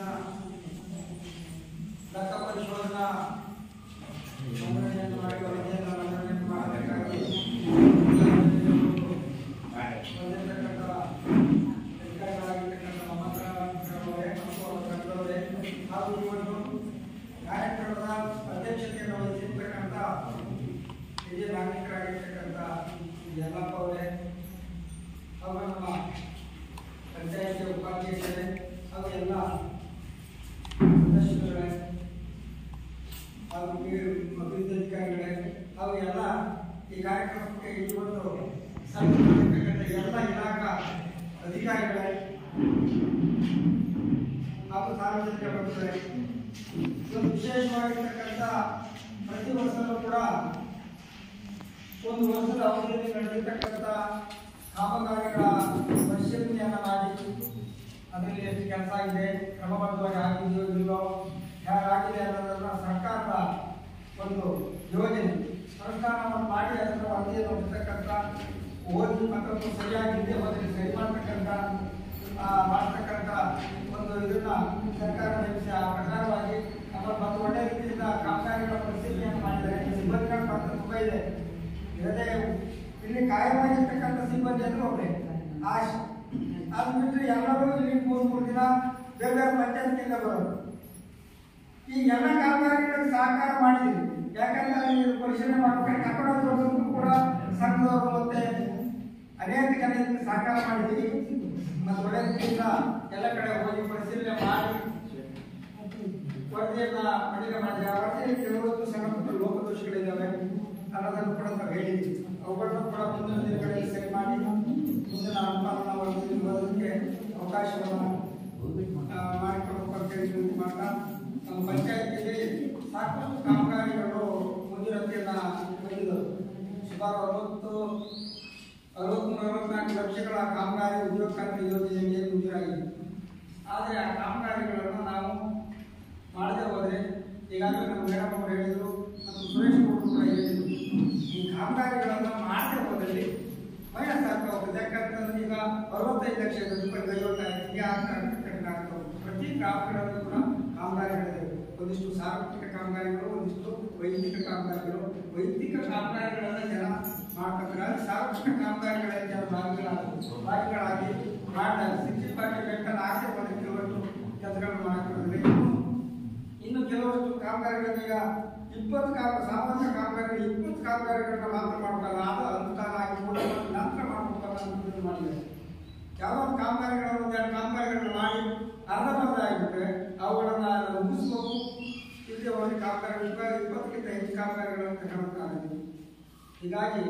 ಲೆಕ್ಕ ಪರಿಶೋಧನಾ ಮಂಡಳಿಯನ್ನು ಮಾಡಿ ವರದಿಯನ್ನು ಮಂಡನೆ ಮಾಡಬೇಕಾಗಿ ಬಂದಿರತಕ್ಕಂಥ ಅಧಿಕಾರಿಗಳಾಗಿರ್ತಕ್ಕಂಥ ಮಮತಾ ಅವರೇ ಮತ್ತು ಅವರ ತಂಡದವರೇ ಹಾಗೂ ಈ ಒಂದು ಕಾರ್ಯಕ್ರಮದ ಅಧ್ಯಕ್ಷತೆಯನ್ನು ವಹಿಸಿರ್ತಕ್ಕಂಥ ಹಿರಿಯ ನಾಗರಿಕರಾಗಿರ್ತಕ್ಕಂಥ ಯಲ್ಲಪ್ಪ ಅವರೇ ಹಾಗೂ ನಮ್ಮ ಪಂಚಾಯತಿ ಉಪಾಧ್ಯಕ್ಷರೇ ಹಾಗೂ ಎಲ್ಲ ಸದಸ್ಯರುಗಳೇ ಹಾಗೂ ಈ ಅಭಿವೃದ್ಧಿ ಅಧಿಕಾರಿಗಳೇ ಹಾಗೂ ಎಲ್ಲ ಈ ಕಾರ್ಯಕ್ರಮಕ್ಕೆ ಈ ಒಂದು ಸಂಬಂಧಪಟ್ಟಿರ್ತಕ್ಕಂಥ ಎಲ್ಲ ಇಲಾಖಾ ಅಧಿಕಾರಿಗಳೇ ಹಾಗೂ ಸಾರ್ವಜನಿಕ ಬಂಧುಗಳೇ ಒಂದು ವಿಶೇಷವಾಗಿರ್ತಕ್ಕಂಥ ಪ್ರತಿ ವರ್ಷದಲ್ಲೂ ಕೂಡ ಒಂದು ವರ್ಷದ ಅವಧಿಯಲ್ಲಿ ನಡೆದಿರ್ತಕ್ಕಂಥ ಕಾಮಗಾರಿಗಳ ಪರಿಶೀಲನೆಯನ್ನು ಮಾಡಿ ಅದರಲ್ಲಿ ಎಷ್ಟು ಕೆಲಸ ಆಗಿದೆ ಕ್ರಮಬದ್ಧವಾಗಿ ಆಗಿದೆಯೋ ಇಲ್ಲೋ ಹೇಗಾಗಿದೆ ಅನ್ನೋದನ್ನ ಸರ್ಕಾರದ ಒಂದು ಯೋಜನೆ ಅನುಷ್ಠಾನವನ್ನು ಮಾಡಿ ಅದರ ವರದಿಯನ್ನು ಹೊರತಕ್ಕಂಥ ಓದಿ ಮತ್ತೊಂದು ಸರಿಯಾಗಿದೆ ಹೋದಲ್ಲಿ ಸರಿ ಮಾಡ್ತಕ್ಕಂಥ ಆ, ಮಾಡ್ತಕ್ಕಂಥ ಒಂದು ಇದನ್ನ ಸರ್ಕಾರ ನೇಮಿಸಿ ಆ ಪ್ರಕಾರವಾಗಿ ನಮ್ಮ ಒಂದು ಒಳ್ಳೆ ರೀತಿಯಿಂದ ಕಾಮಗಾರಿಗಳ ಪರಿಶೀಲನೆಯನ್ನು ಮಾಡಿದ್ದಾರೆ ಈ ಸಿಬ್ಬಂದಿಗಳ ಪಾತ್ರ ತುಂಬ ಇದೆ ಇರದೇ ಇಲ್ಲಿ ಕಾಯವಾಗಿರ್ತಕ್ಕಂಥ ಸಿಬ್ಬಂದಿ ಅಂದ್ರೆ ಒಬ್ಬರೇ ಆಶೆ ಅದು ಬಿಟ್ಟರೆ ಎಲ್ಲರೂ ಇಲ್ಲಿ ಮೂರು ಮೂರು ದಿನ ಬೇರೆ ಬೇರೆ ಪಂಚಾಯತ್ನಿಂದ ಬರೋದು ಈ ಎಲ್ಲ ಕಾಮಗಾರಿಗಳಿಗೆ ಸಹಕಾರ ಮಾಡಿದ್ವಿ ಯಾಕಂದ್ರೆ ನೀವು ಪರಿಶೀಲನೆ ಮಾಡ್ಬೇಕು ಕಟ್ಟಡ ತೋರಿಸೋದಕ್ಕೂ ಕೂಡ ಸಂಘದವರು ಮತ್ತೆ ಅನೇಕ ಜನ ಇದಕ್ಕೆ ಸಹಕಾರ ಮಾಡಿದ್ವಿ ಮತ್ತು ಒಳ್ಳೆ ರೀತಿಯಿಂದ ಎಲ್ಲ ಕಡೆ ಹೋಗಿ ಪರಿಶೀಲನೆ ಮಾಡಿ ವರದಿಯನ್ನ ಮಂಡನೆ ಮಾಡಿದ್ರೆ ಆ ವರದಿಯಲ್ಲಿ ಕೆಲವೊಂದು ಸಣ್ಣ ಪುಟ್ಟ ಲೋಪದೋಷಗಳಿದ್ದಾವೆ ಅನ್ನೋದನ್ನು ಕೂಡ ನಾವು ಹೇಳಿದ್ವಿ ಅವುಗಳನ್ನು ಕೂಡ ಮುಂದಿನ ದಿನಗಳಲ್ಲಿ ಸರಿ ಮಾಡಿ ಮುಂದಿನ ಅನುಪಾಲನಾ ವರದಿಯಲ್ಲಿ ಬರೋದಕ್ಕೆ ಅವಕಾಶವನ್ನು ಆ, ಮಾಡಿಕೊಡ್ಬೇಕು ಅಂತ ಹೇಳಿ ವಿನಂತಿ ಮಾಡ್ತಾ ನಮ್ಮ ಪಂಚಾಯತಿಯಲ್ಲಿ ಸಾಕಷ್ಟು ಕಾಮಗಾರಿಗಳು ಮಂಜೂರಾತಿಯನ್ನ ಹೊಂದಿದ್ದವು ಸುಮಾರು ಅರವತ್ತು ಅರವತ್ಮೂರು ಅರವತ್ನಾಲ್ಕು ಲಕ್ಷಗಳ ಕಾಮಗಾರಿ ಉದ್ಯೋಗ ಖಾತ್ರಿ ಯೋಜನೆಗೆ ಮಂಜೂರಾಗಿದೆ ಆದರೆ ಆ ಕಾಮಗಾರಿಗಳನ್ನು ನಾವು ಮಾಡದೆ ಹೋದರೆ ಈಗಾಗಲೇ ನಮ್ಮ ಮೇಡಮ್ ಅವರು ಹೇಳಿದರು ಮತ್ತು ಸುರೇಶ್ ಅವರು ಕೂಡ ಹೇಳಿದರು ಈ ಕಾಮಗಾರಿಗಳನ್ನು ಮಾಡದೆ ಹೋದಲ್ಲಿ ಮೈನಸ್ ಆಗ್ತಾ ಹೋಗುತ್ತೆ ಯಾಕಂತಂದ್ರೆ ಈಗ ಅರವತ್ತೈದು ಲಕ್ಷ ರೂಪಾಯಿ ಐವತ್ತಾರು ಹಿಂಗೆ ಆಗ್ತಾ ಆಗ್ತಾ ಆಗ್ತಾ ಹೋಗುತ್ತೆ. ಪ್ರತಿ ಗ್ರಾಮಗಳಲ್ಲಿ ಕೂಡ ಕಾಮಗಾರಿಗಳಿದೆ ಒಂದಿಷ್ಟು ಸಾರ್ವತ್ರಿಕ ಕಾಮಗಾರಿಗಳು ಒಂದಿಷ್ಟು ವೈಯಕ್ತಿಕ ಕಾಮಗಾರಿಗಳು ವೈಯಕ್ತಿಕ ಕಾಮಗಾರಿಗಳನ್ನ ಜನ ಮಾಡ್ತಾರೆ ಸಾರ್ವತ್ರಿಕ ಕಾಮಗಾರಿಗಳಲ್ಲಿ ಜನ ಭಾಗಿಗಳಾಗಿ ಭಾಗಿಗಳಾಗಿ ಮಾಡ್ತಾರೆ ಸಿಕ್ಸ್ಟಿ ಫಾರ್ಟಿ ಬೇಕಾದ ಆಸೆ ಒಂದು ಕೆಲವಷ್ಟು ಕೆಲಸಗಳನ್ನು ಮಾಡಕ್ಕೆ ಇನ್ನು ಕೆಲವಷ್ಟು ಕಾಮಗಾರಿಗಳನ್ನ ಈಗ ಇಪ್ಪತ್ತು ಕಾಮ ಸಾಮಾನ್ಯ ಕಾಮಗಾರಿಗಳು ಇಪ್ಪತ್ತು ಕಾಮಗಾರಿಗಳನ್ನ ಮಾತ್ರ ಮಾಡಬೇಕಲ್ಲ ಅದು ಅನುಷ್ಠಾನ ಆಗಿ ಕೂಡ ನಂತರ ಮಾಡಬೇಕಲ್ಲ ಅಂತ ಇದು ಮಾಡಿದ್ದಾರೆ ಯಾವ ಒಂದು ಕಾಮಗಾರಿಗಳನ್ನು ಒಂದು ಎರಡು ಕಾಮಗಾರಿಗಳನ್ನು ಮಾಡಿ ಅರ್ಧಬರ್ಧ ಆಗಿಬಿಟ್ರೆ ಅವುಗಳನ್ನ ಮುಗಿಸ್ಬೇಕು ಇಲ್ಲಿ ಒಂದು ಕಾಮಗಾರಿಗಳು ಇಪ್ಪ- ಇಪ್ಪತ್ತಕ್ಕಿಂತ ಹೆಚ್ಚು ಕಾಮಗಾರಿಗಳನ್ನು ತಗೊಳಕ್ಕಾಗಲ್ಲ ಹೀಗಾಗಿ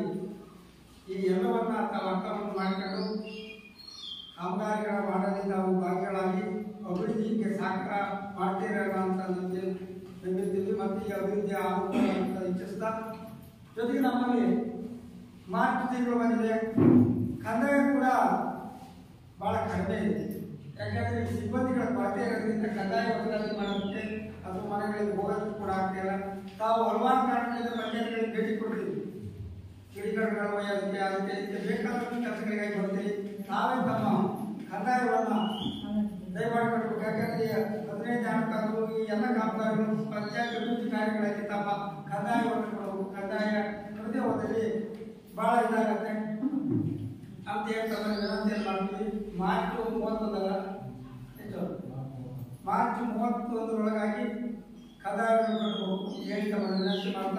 ಈ ಎಲ್ಲವನ್ನ ತಾವು ಅರ್ಥವನ್ನು ಮಾಡಿಕೊಂಡು ಕಾಮಗಾರಿಗಳ ಮಾಡೋದ್ರಿಂದ ನಾವು ಭಾಗಿಗಳಾಗಿ ಅಭಿವೃದ್ಧಿಗೆ ಸಹಕಾರ ಮಾಡ್ತೀರಲ್ಲ ಅಂತ ನಮಗೆ ನಂಬಿರ್ತೀವಿ ಮತ್ತು ಈ ಅಭಿವೃದ್ಧಿ ಆಗುತ್ತೆ ಅಂತ ಇಚ್ಛಿಸ್ತಾ ಜೊತೆಗೆ ನಮ್ಮಲ್ಲಿ ಮಾರ್ಚ್ ತಿಂಗಳು ಬಂದಿದೆ ಕಂದಾಯ ಕೂಡ ಬಹಳ ಕಡಿಮೆ ಇದೆ ಯಾಕಂದ್ರೆ ಈ ಸಿಬ್ಬಂದಿಗಳ ಕೊರತೆ ಇರೋದ್ರಿಂದ ಕಂದಾಯ ವಸೂಲಾತಿ ಮಾಡೋದಕ್ಕೆ ಅಥವಾ ಮನೆಗಳಿಗೆ ಹೋಗೋದಕ್ಕೆ ಕೂಡ ಆಗ್ತಿಲ್ಲ ತಾವು ಹಲವಾರು ಕಾರಣಗಳಿಂದ ಪಂಚಾಯತ್ಗಳಿಗೆ ಭೇಟಿ ಕೊಟ್ಟಿದ್ದೀವಿ ಕಿಡಿಗಡುಗಳ ಒಯ್ಯೋದಕ್ಕೆ ಅದಕ್ಕೆ ಇದಕ್ಕೆ ಬೇಕಾದಷ್ಟು ಕೆಲಸಗಳಿಗಾಗಿ ಬರ್ತೀವಿ ನಾವೇ ತಮ್ಮ ಕಂದಾಯವನ್ನ ದಯಮಾಡಿ ಮಾಡಬೇಕು ಯಾಕಂದ್ರೆ ಈ ಹದಿನೈದು ಹಣಕಾಸು ಈ ಎಲ್ಲ ಕಾಮಗಾರಿಗಳು ಪಂಚಾಯತ್ ಅಭಿವೃದ್ಧಿ ಕಾರ್ಯಗಳಲ್ಲಿ ತಮ್ಮ ಕಂದಾಯವನ್ನು ಕೊಡಬೇಕು ಕಂದಾಯ ಪ್ರತಿ ಹೋದಲ್ಲಿ ಬಹಳ ಇದಾಗತ್ತೆ ಅಂತ ಹೇಳಿ ತಮ್ಮ ವಿನಂತಿಯನ್ನು ಮಾಡ್ತೀವಿ ಮಾರ್ಚ್ ಮೂವತ್ತೊಂದರ ಎಷ್ಟು ಮಾರ್ಚ್ ಮೂವತ್ತೊಂದರೊಳಗಾಗಿ ಕಂದಾಯವನ್ನು ಕಟ್ಟಬೇಕು ಹೇಳಿ ತಮ್ಮ ವಿನಂತಿ ಮಾಡ್ತಾ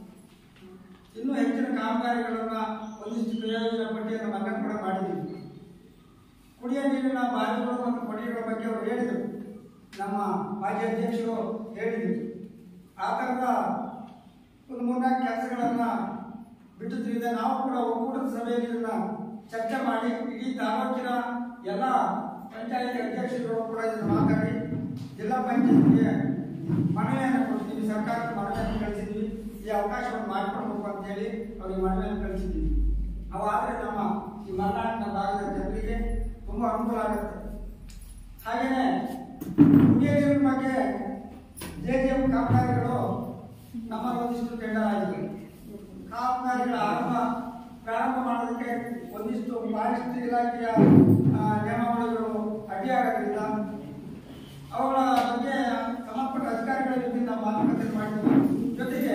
ಇನ್ನೂ ಹೆಚ್ಚಿನ ಕಾಮಗಾರಿಗಳನ್ನ ಒಂದಿಷ್ಟು ಪ್ರಯೋಜನ ಪಟ್ಟಿಯನ್ನು ಮನ್ನ ಕೂಡ ಮಾಡಿದ್ದೀವಿ ಕುಡಿಯ ನೀರಿನ ಬಾವಿಗಳು ಮತ್ತು ಕೊಡಿಗಳ ಬಗ್ಗೆ ಅವರು ಹೇಳಿದರು ನಮ್ಮ ಮಾಜಿ ಅಧ್ಯಕ್ಷರು ಹೇಳಿದರು ಆ ಥರದ ಒಂದು ಮೂರ್ನಾಲ್ಕು ಕೆಲಸಗಳನ್ನ ಬಿಟ್ಟಿದ್ರಿಂದ ನಾವು ಕೂಡ ಒಕ್ಕೂಟದ ಸಭೆಯಲ್ಲಿ ಇದನ್ನ ಚರ್ಚೆ ಮಾಡಿ ಇಡೀ ತಾಲೂಕಿನ ಎಲ್ಲ ಪಂಚಾಯತ್ ಅಧ್ಯಕ್ಷರು ಕೂಡ ಇದನ್ನು ಮಾತಾಡಿ ಜಿಲ್ಲಾ ಪಂಚಾಯತ್ಗೆ ಮನವಿಯನ್ನು ಕೊಡ್ತೀವಿ ಸರ್ಕಾರಕ್ಕೆ ಮನವಿಯನ್ನು ಕಳಿಸಿದ್ವಿ ಈ ಅವಕಾಶವನ್ನು ಮಾಡಿಕೊಡ್ಬೇಕು ಅಂತ ಹೇಳಿ ಅವರಿಗೆ ಮನವಿಯನ್ನು ಕಳಿಸಿದ್ದೀವಿ ಅವಾದರೆ ನಮ್ಮ ಈ ಮಲೆನಾಡಿನ ಭಾಗದ ಜನರಿಗೆ ತುಂಬ ಅನುಕೂಲ ಆಗುತ್ತೆ ಹಾಗೆಯೇ ಕುಡಿಯ ನೀರಿನ ಬಗ್ಗೆ ಜೆ ಜೆ ಎಂ ಕಾಮಗಾರಿಗಳು ನಮ್ಮ ಒಂದಿಷ್ಟು ಟೆಂಡರ್ ಆಗಿದೆ ಕಾಮಗಾರಿಗಳ ಆರಂಭ ಪ್ರಾರಂಭ ಮಾಡೋದಕ್ಕೆ ಒಂದಿಷ್ಟು ಫಾರೆಸ್ಟ್ ಇಲಾಖೆಯ ಆ, ನಿಯಮಾವಳಿಗಳು ಅಡ್ಡಿಯಾಗೋದ್ರಿಂದ ಅವುಗಳ ಬಗ್ಗೆ ಸಂಬಂಧಪಟ್ಟ ಅಧಿಕಾರಿಗಳ ಜೊತೆ ನಾವು ಮಾತುಕತೆ ಮಾಡಿದ್ವಿ ಜೊತೆಗೆ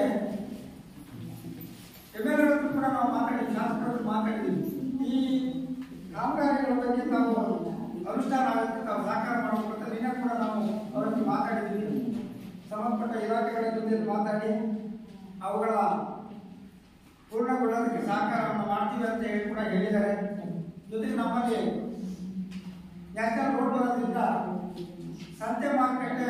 ಎಮ್ಮೆಲ್ಎ ಕೂಡ ನಾವು ಮಾತಾಡಿದ್ವಿ ಶಾಸಕರ ಹತ್ರ ಮಾತಾಡಿದ್ವಿ ಈ ಕಾಮಗಾರಿಗಳ ಬಗ್ಗೆ ತಾವು ಅನುಷ್ಠಾನ ಆಗುತ್ತೆ ತಾವು ಸಹಕಾರ ಮಾಡಬೇಕು ಅಂತ ನಿನ್ನೆ ಕೂಡ ನಾವು ಅವರ ಹತ್ರ ಮಾತಾಡಿದ್ವಿ ಸಂಬಂಧಪಟ್ಟ ಇಲಾಖೆಗಳ ಜೊತೆ ಮಾತಾಡಿ ಅವುಗಳ ಪೂರ್ಣಗೊಳ್ಳೋದಕ್ಕೆ ಸಹಕಾರವನ್ನು ಮಾಡ್ತೀವಿ ಅಂತ ಹೇಳಿ ಕೂಡ ಹೇಳಿದ್ದಾರೆ ಜೊತೆಗೆ ನಮ್ಮಲ್ಲಿ ನ್ಯಾಷನಲ್ ರೋಡ್ ಬರೋದ್ರಿಂದ ಸಂತೆ ಮಾರ್ಕೆಟ್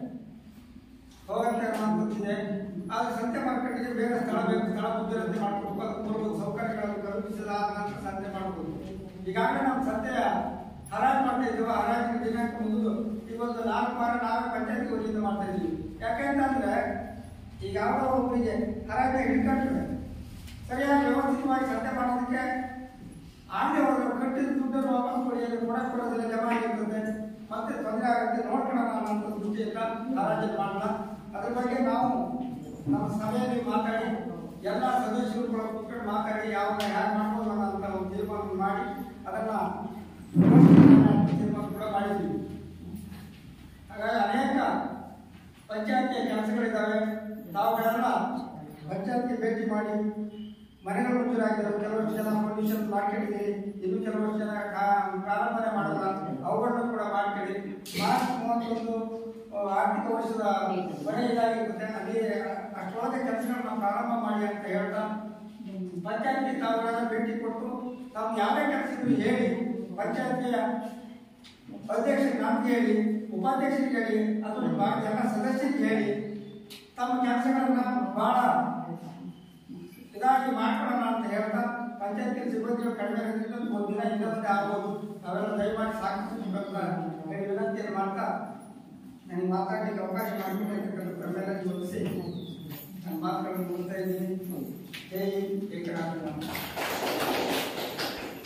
ಹೋಗಂತೆ ಅನ್ನುವಂಥದ್ದಿದೆ ಆದ್ರೆ ಸಂತೆ ಮಾರ್ಕೆಟ್ಗೆ ಬೇರೆ ಸ್ಥಳ ಬೇಕು ಸ್ಥಳ ಮುದ್ದಿರಂತೆ ಮಾಡ್ಕೊಬೇಕು ಅದಕ್ಕೆ ಮೂಲಭೂತ ಸೌಕರ್ಯಗಳನ್ನು ಕಲ್ಪಿಸಲಾದ ನಂತರ ಸಂತೆ ಮಾಡಬಹುದು ಈಗಾಗಲೇ ನಾವು ಸಂತೆಯ ಹರಾಜು ಮಾಡ್ತಾ ಇದ್ದೀವಿ ಹರಾಜಿನ ದಿನಾಂಕ ಮುಗಿದು ಇವತ್ತು ನಾಲ್ಕು ವಾರ ನಾವೇ ಪಂಚಾಯತ್ ವತಿಯಿಂದ ಮಾಡ್ತಾ ಇದ್ದೀವಿ ಯಾಕೆಂತಂದ್ರೆ ಈಗ ಯಾವುದೋ ಒಬ್ಬರಿಗೆ ಹರಾಜ ಹಿಡ್ಕೊಂಡ್ರೆ ಸರಿಯಾಗಿ ವ್ಯವಸ್ಥಿತವಾಗಿ ಸಂತೆ ಮಾಡೋದಕ್ಕೆ ಆಗದೆ ಹೋದ್ರೆ ಕಟ್ಟಿದ ದುಡ್ಡನ್ನು ವಾಪಸ್ ಕೊಡಿ ಅದು ಕೊಡಕ್ ಕೊಡೋದಿಲ್ಲ ಜಮಾ ಆಗಿರ್ತದೆ ಮತ್ತೆ ತೊಂದರೆ ಆಗುತ್ತೆ ನೋಡ್ಕೊಳ್ಳೋಣ ಅನ್ನೋ ದೃಷ್ಟಿಯಿಂದ ಹರಾಜು ಮಾಡಲ್ಲ ಅದ್ರ ಬಗ್ಗೆ ನಾವು ನಮ್ಮ ಸಭೆಯಲ್ಲಿ ಮಾತಾಡಿ ಎಲ್ಲ ಸದಸ್ಯರು ಕೂಡ ಕೂತ್ಕೊಂಡು ಮಾತಾಡಿ ಯಾವಾಗ ಹ್ಯಾಕ್ ಮಾಡ್ಬೋದು ಅನ್ನೋ ಒಂದು ತೀರ್ಮಾನ ಮಾಡಿ ಅದನ್ನ ತೀರ್ಮಾನ ಕೂಡ ಮಾಡಿದ್ವಿ ಹಾಗಾಗಿ ಅನೇಕ ಪಂಚಾಯತಿಯ ಕೆಲಸಗಳಿದ್ದಾವೆ ತಾವುಗಳೆಲ್ಲ ಪಂಚಾಯತ್ಗೆ ಭೇಟಿ ಮಾಡಿ ಮನೆಗಳು ಮಂಜೂರಾಗಿದ್ದಾವೆ ಕೆಲವಷ್ಟು ಜನ ಪರ್ಮಿಷನ್ ಮಾಡ್ಕೊಂಡಿದ್ದೀರಿ ಇನ್ನು ಕೆಲವಷ್ಟು ಜನ ಕಾ- ಪ್ರಾರಂಭನೆ ಮಾಡಲ್ಲ ಅವುಗಳನ್ನು ಕೂಡ ಮಾಡ್ಕೊಳ್ಳಿ ಮಾರ್ಚ್ ಮೂವತ್ತೊಂದು ಆ, ಆರ್ಥಿಕ ವರ್ಷದ ಕೊನೆ ಇದಾಗಿರುತ್ತೆ ಅಲ್ಲಿ ಅಷ್ಟೊಳಗೆ ಕೆಲಸಗಳನ್ನ ಪ್ರಾರಂಭ ಮಾಡಿ ಅಂತ ಹೇಳ್ತಾ ಪಂಚಾಯತ್ಗೆ ತಾವುಗಳೆಲ್ಲ ಭೇಟಿ ಕೊಟ್ಟು ತಾವು ಯಾವ್ಯಾವ ಕೆಲಸಗಳು ಹೇಳಿ ಪಂಚಾಯತಿಯ ಅಧ್ಯಕ್ಷರಿಗೆ ನಮ್ಗೆ ಹೇಳಿ ಉಪಾಧ್ಯಕ್ಷರಿಗೆ ಹೇಳಿ ಅಥವಾ ಬಾಕಿ ಎಲ್ಲ ಸದಸ್ಯರಿಗೆ ಹೇಳಿ ತಮ್ಮ ಕೆಲಸಗಳನ್ನ ಬಹಳ ಇದಾಗಿ ಮಾಡ್ಕೊಳ್ಳೋಣ ಅಂತ ಹೇಳ್ತಾ ಪಂಚಾಯತ್ ಸಿಬ್ಬಂದಿಗಳು ಕಡಿಮೆ ಇರೋದ್ರಿಂದ ಒಂದು ದಿನ ಇನ್ನೊಂದೇ ಆಗ್ಬೋದು ನಾವೆಲ್ಲ ದಯಮಾಡಿ ಸಾಕಿಸ್ಬೇಕಂತ ಹೇಳಿ ವಿನಂತಿಯನ್ನು ಮಾಡ್ತಾ ನನಗೆ ಮಾತಾಡಲಿಕ್ಕೆ ಅವಕಾಶ ಮಾಡಿಕೊಟ್ಟಿರ್ತಕ್ಕಂಥ ತಮ್ಮೆಲ್ಲ ಜೋಡಿಸಿ ನನ್ನ ಮಾತುಗಳನ್ನು ಮುಗಿಸ್ತಾ ಇದ್ದೀನಿ ಜೈ ಹಿಂದ್, ಜೈ ಕರ್ನಾಟಕ